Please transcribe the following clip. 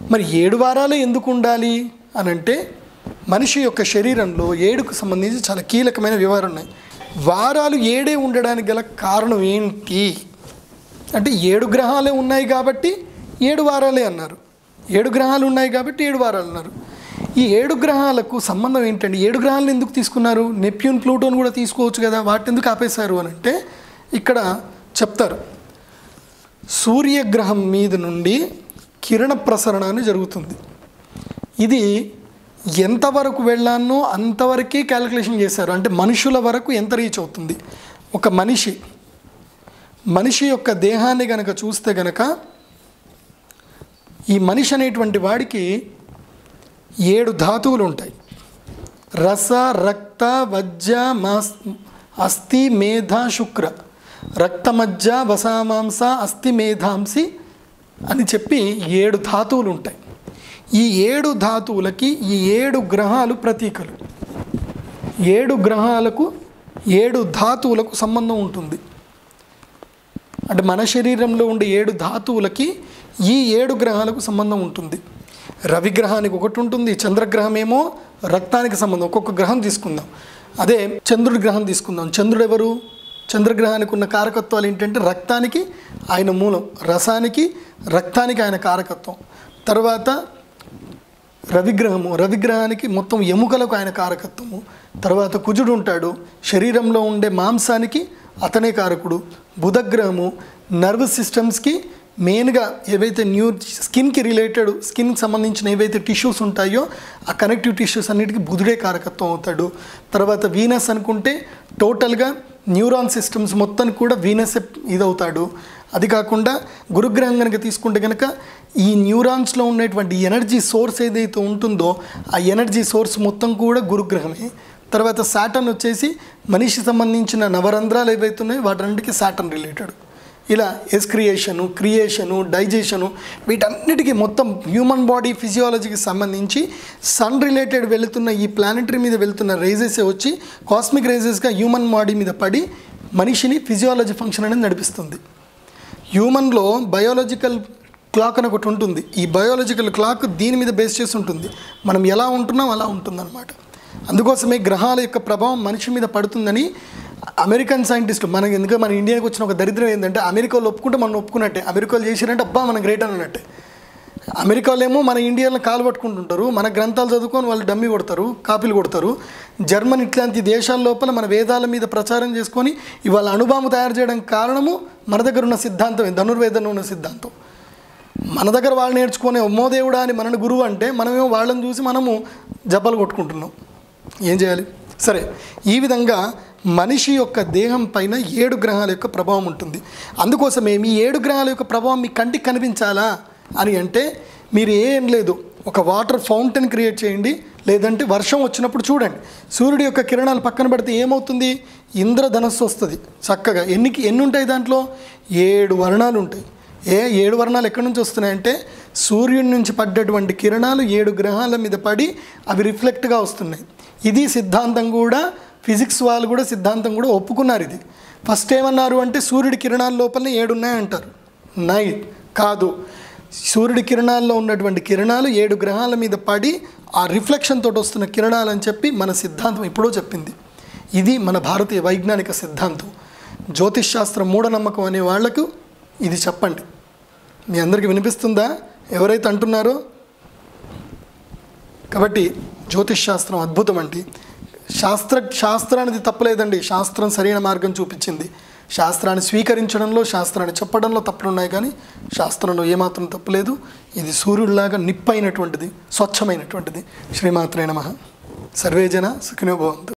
మరి ఏడు వారాలే ఎందుకు ఉండాలి అని అంటే మనిషి యొక్క శరీరంలో ఏడుకు సంబంధించి చాలా కీలకమైన వివరాలు ఉన్నాయి వారాలు ఏడే ఉండడానికి గల కారణం ఏంటి అంటే ఏడు గ్రహాలే ఉన్నాయి కాబట్టి ఏడు వారాలే అన్నారు ఏడు గ్రహాలు ఉన్నాయి కాబట్టి ఏడు వారాలు అన్నారు ఈ ఏడు గ్రహాలకు సంబంధం ఏంటండి ఏడు గ్రహాలను ఎందుకు తీసుకున్నారు నెప్ట్యూన్ ప్లూటోన్ కూడా తీసుకోవచ్చు కదా వాటిని ఎందుకు ఆపేశారు అని అంటే ఇక్కడ చెప్తారు సూర్యగ్రహం మీద నుండి కిరణ ప్రసరణ అని జరుగుతుంది ఇది ఎంతవరకు వెళ్ళానో అంతవరకే క్యాలిక్యులేషన్ చేశారు అంటే మనుషుల వరకు ఎంత రీచ్ అవుతుంది ఒక మనిషి మనిషి యొక్క దేహాన్ని గనక చూస్తే గనక ఈ మనిషి అనేటువంటి వాడికి ఏడు ధాతువులు ఉంటాయి రస రక్త వజ్జ మాస్ అస్థి మేధ శుక్ర రక్తమజ్జ వసామాంస అస్థి మేధాంసి అని చెప్పి ఏడు ధాతువులు ఉంటాయి ఈ ఏడు ధాతువులకి ఈ ఏడు గ్రహాలు ప్రతీకలు ఏడు గ్రహాలకు ఏడు ధాతువులకు సంబంధం ఉంటుంది అంటే మన శరీరంలో ఉండే ఏడు ధాతువులకి ఈ ఏడు గ్రహాలకు సంబంధం ఉంటుంది రవి గ్రహానికి ఒకటి ఉంటుంది చంద్రగ్రహం ఏమో రక్తానికి సంబంధం ఒక్కొక్క గ్రహం తీసుకుందాం అదే చంద్రుడి గ్రహం తీసుకుందాం చంద్రుడు ఎవరు చంద్రగ్రహానికి ఉన్న కారకత్వాలు ఏంటంటే రక్తానికి ఆయన మూలం రసానికి రక్తానికి ఆయన కారకత్వం తర్వాత రవిగ్రహము రవిగ్రహానికి మొత్తం ఎముకలకు ఆయన కారకత్వము తర్వాత కుజుడు ఉంటాడు శరీరంలో ఉండే మాంసానికి అతనే కారకుడు బుధగ్రహము నర్వస్ సిస్టమ్స్కి మెయిన్గా ఏవైతే న్యూ స్కిన్కి రిలేటెడ్ స్కిన్కి సంబంధించిన ఏవైతే టిష్యూస్ ఉంటాయో ఆ కనెక్టివ్ టిష్యూస్ అన్నిటికీ బుధుడే కారకత్వం అవుతాడు తర్వాత వీనస్ అనుకుంటే టోటల్గా న్యూరాన్ సిస్టమ్స్ మొత్తం కూడా వీనస్ ఇదవుతాడు అది కాకుండా గురుగ్రహం కనుక తీసుకుంటే కనుక ఈ న్యూరాన్స్లో ఉన్నటువంటి ఎనర్జీ సోర్స్ ఏదైతే ఉంటుందో ఆ ఎనర్జీ సోర్స్ మొత్తం కూడా గురుగ్రహమే తర్వాత సాటన్ వచ్చేసి మనిషి సంబంధించిన నవరంధ్రాలు ఏవైతే ఉన్నాయో వాటన్నిటికీ సాటన్ రిలేటెడ్ ఇలా ఎస్క్రియేషను క్రియేషను డైజెషను వీటన్నిటికీ మొత్తం హ్యూమన్ బాడీ ఫిజియాలజీకి సంబంధించి సన్ రిలేటెడ్ వెళుతున్న ఈ ప్లానెటరీ మీద వెళుతున్న రేజెసే వచ్చి కాస్మిక్ రేజెస్గా హ్యూమన్ బాడీ మీద పడి మనిషిని ఫిజియాలజీ ఫంక్షన్ అనేది నడిపిస్తుంది హ్యూమన్లో బయోలాజికల్ క్లాక్ అని ఒకటి ఉంటుంది ఈ బయోలాజికల్ క్లాక్ దీని మీద బేస్ చేసి ఉంటుంది మనం ఎలా ఉంటున్నాం అలా ఉంటుందన్నమాట అందుకోసమే గ్రహాల యొక్క ప్రభావం మనిషి మీద పడుతుందని అమెరికన్ సైంటిస్టులు మనకి ఎందుకంటే మన ఇండియాకి వచ్చిన ఒక దరిద్రం ఏంటంటే అమెరికాలో ఒప్పుకుంటే మనం ఒప్పుకున్నట్టే అమెరికాలో చేసిరంటే అబ్బా మనం గ్రేట్ అన్నట్టే అమెరికాలో ఏమో మన ఇండియాలో కాలు పట్టుకుంటుంటారు మన గ్రంథాలు చదువుకొని వాళ్ళు డమ్మి కొడతారు కాపీలు కొడతారు జర్మన్ ఇట్లాంటి దేశాల లోపల మన వేదాల మీద ప్రచారం చేసుకొని ఇవాళ అణుబాంబు తయారు చేయడానికి కారణము మన దగ్గర ఉన్న సిద్ధాంతం ధనుర్వేదంలో ఉన్న సిద్ధాంతం మన దగ్గర వాళ్ళు నేర్చుకునే అమ్మో దేవుడా అని మనని గురువు అంటే మనమేమో వాళ్ళని చూసి మనము జబ్బలు కొట్టుకుంటున్నాం ఏం చేయాలి సరే ఈ విధంగా మనిషి యొక్క దేహం పైన ఏడు గ్రహాల యొక్క ప్రభావం ఉంటుంది అందుకోసమే మీ ఏడు గ్రహాల యొక్క ప్రభావం మీ కంటికి కనిపించాలా అని అంటే మీరు ఏం లేదు ఒక వాటర్ ఫౌంటైన్ క్రియేట్ చేయండి లేదంటే వర్షం వచ్చినప్పుడు చూడండి సూర్యుడి యొక్క కిరణాలు పక్కన పెడితే ఏమవుతుంది ఇంద్రధనస్సు వస్తుంది చక్కగా ఎన్నికి ఎన్ని ఉంటాయి దాంట్లో ఏడు వర్ణాలు ఉంటాయి ఏ ఏడు వర్ణాలు ఎక్కడి నుంచి వస్తున్నాయంటే సూర్యుడి నుంచి పడ్డటువంటి కిరణాలు ఏడు గ్రహాల మీద పడి అవి రిఫ్లెక్ట్గా వస్తున్నాయి ఇది సిద్ధాంతం కూడా ఫిజిక్స్ వాళ్ళు కూడా సిద్ధాంతం కూడా ఒప్పుకున్నారు ఇది ఫస్ట్ ఏమన్నారు అంటే సూర్యుడి కిరణాల లోపలనే ఏడు ఉన్నాయంటారు నైట్ కాదు సూర్యుడి కిరణాల్లో ఉన్నటువంటి కిరణాలు ఏడు గ్రహాల మీద పడి ఆ రిఫ్లెక్షన్ తోటి వస్తున్న కిరణాలు అని చెప్పి మన సిద్ధాంతం ఎప్పుడో చెప్పింది ఇది మన భారతీయ వైజ్ఞానిక సిద్ధాంతం జ్యోతిష్ శాస్త్రం మూఢనమ్మకం అనే వాళ్లకు ఇది చెప్పండి మీ అందరికీ వినిపిస్తుందా ఎవరైతే అంటున్నారో కాబట్టి జ్యోతిష్ శాస్త్రం అద్భుతం అండి శాస్త్ర శాస్త్రానికి తప్పలేదండి శాస్త్రం సరైన మార్గం చూపించింది శాస్త్రాన్ని స్వీకరించడంలో శాస్త్రాన్ని చెప్పడంలో తప్పులున్నాయి కానీ శాస్త్రంలో ఏమాత్రం తప్పులేదు ఇది సూర్యుడిలాగా నిప్పైనటువంటిది స్వచ్ఛమైనటువంటిది శ్రీమాత్రే నమ సర్వేజన సుఖినోభవంతు